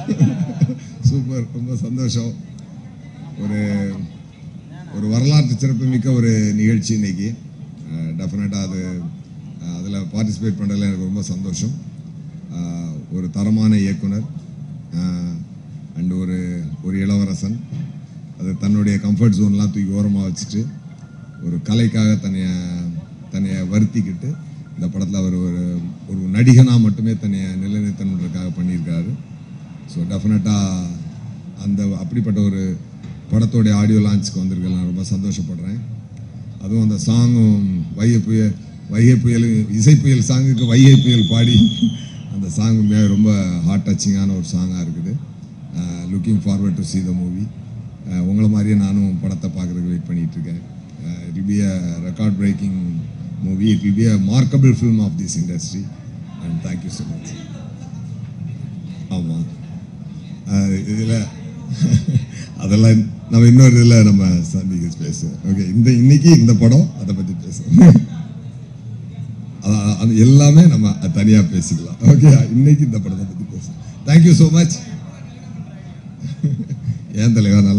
super ரொம்ப சந்தோஷம் ஒரு ஒரு வரலாற்று சிறப்புமிக்க ஒரு நிகழ்ச்சி இன்னைக்கு டெஃபினட்டாக அது அதில் பார்ட்டிசிபேட் பண்ணுறதுல எனக்கு ரொம்ப சந்தோஷம் அஹ், ஒரு தரமான இயக்குனர் அண்ட் ஒரு ஒரு இளவரசன் அது தன்னுடைய கம்ஃபர்ட் ஜோன்லாம் தூக்கி ஓரமாக வச்சுட்டு ஒரு கலைக்காக தன்னைய தன்னைய வருத்திக்கிட்டு இந்த படத்தில் அவர் ஒரு ஒரு நடிகனாக மட்டுமே தன்னைய நிலைநிறுத்தணுன்றதுக்காக பண்ணியிருக்காரு ஸோ டெஃபினட்டாக அந்த அப்படிப்பட்ட ஒரு படத்தோடைய ஆடியோ லான்ச்சுக்கு வந்திருக்கு நான் ரொம்ப சந்தோஷப்படுறேன் அதுவும் அந்த சாங்கும் வைகை புயல் வைகை புயல் இசை புயல் சாங்குக்கு வைகை புயல் பாடி அந்த சாங் உண்மையாக ரொம்ப ஹார்ட் டச்சிங்கான ஒரு சாங்காக இருக்குது looking forward to see the movie உங்களை மாதிரியே நானும் படத்தை பார்க்குறதுக்கு வெயிட் பண்ணிட்டு இருக்கேன் it will be a record breaking movie it will be a remarkable film of this industry and thank you so much ஆமாம் இதில் அதெல்லாம் நம்ம இன்னொரு இதில் நம்ம சந்திக்க பேசுவோம் ஓகே இந்த இன்னைக்கு இந்த படம் அதை பற்றி பேசுவோம் அதான் அது எல்லாமே நம்ம தனியாக பேசிக்கலாம் ஓகே இன்னைக்கு இந்த படத்தை பற்றி பேசுவோம் தேங்க்யூ ஸோ மச் ஏன் தலைவா நல்லா